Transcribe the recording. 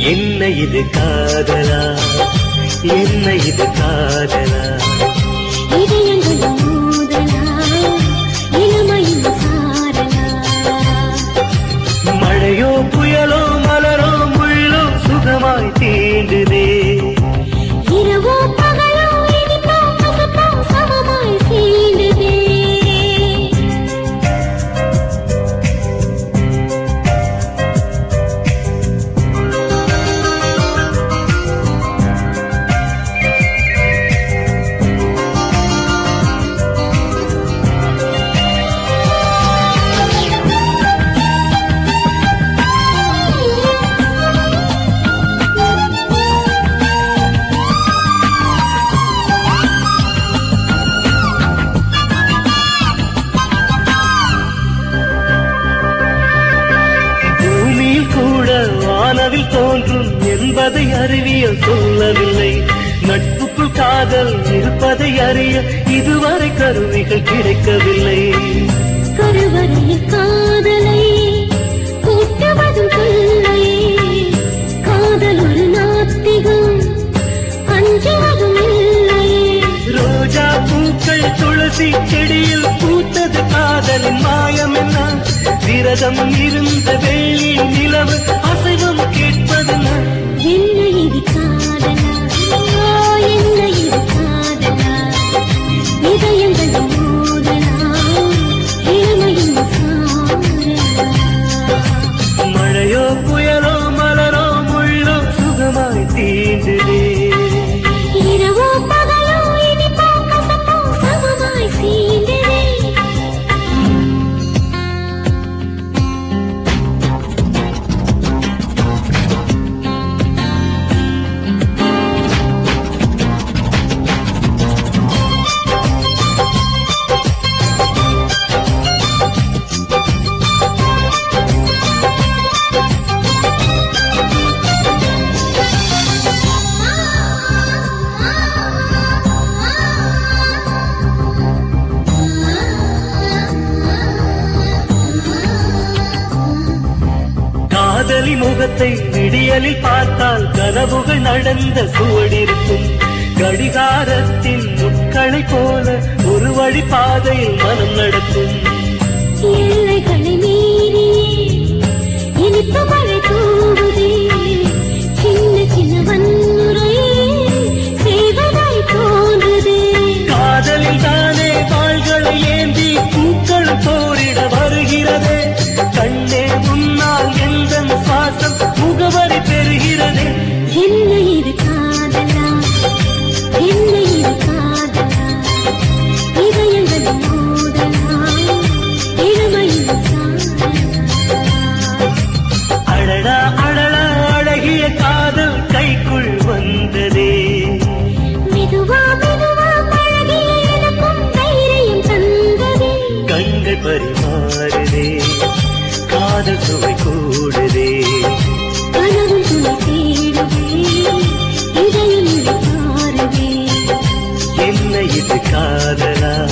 என்ன இது காதலா என்ன இது காதலா இதயங்களும் மோதலா இளமையின் சாரலா மழையோ புயலோ மலரோ முள்ளோ சுகமாய் தீண்டுதே இரவோ பகலோ இனிப்போ கசப்போ சமமாய் சீண்டுதே பூமியில் கூட வானவில் தோன்றும் என்பதை அறிவியல் சொல்லவில்லை நட்புக்குள் காதல் இருப்பதை அறிய இதுவரை கருவிகள் கிடைக்கவில்லை கருவறையில் காதலை கூட்டுவதும் தொல்லையே காதல் ஒரு நாத்திகம் அஞ்சுவதும் இல்லையே ரோஜா பூக்கள் துளசி செடியில் பூத்தது காதலின் மாயம் என்ன விரதம் இருந்த வேளில் நிலவு அசைவம் கேட்பதென்ன என்ன இது காதலா என்ன இது காதலா இதயங்களும் மோதலா இளமையின் சாரலா மழையோ புயலோ மலரோ முள்ளோ சுகமாய் தீண்டுதே இரவோ பகலோ இனிப்போ கசப்போ சமமாய் சீண்டுதே காதலி முகத்தை விடியலில் பார்த்தால் கனவுகள் நடந்த சுவடிருக்கும் கடிகாரத்தின் முட்களை போல ஒரு வழி பாதையில் மனம் நடக்கும் எல்லைகளை மீறியே இனிப்பு மழை தூவுதே சின்ன சின்ன வன்முறை செய்வதாய் தோன்றுதே காதலில் தானே கால்களை ஏந்தி பூக்கள் போரிட வருகிறதே கண்ணே முன்னால் எந்த சுவாசம் முகவரி பெறுகிறதே என்ன இது காதலா என்ன இது காதலா இதயங்களும் மோதலா இளமையின் சாரலா அடடா அடடா அழகிய காதல் கைக்குள் வந்ததே மெதுவா மெதுவா பழகிய எனக்கும் தைரியம் தந்ததே கண்கள் பரிமாறுதே காதல் சுவை கூடுதே கனவும் துணை தேடுதே இதயம் இதை பாருதே என்ன இது காதலா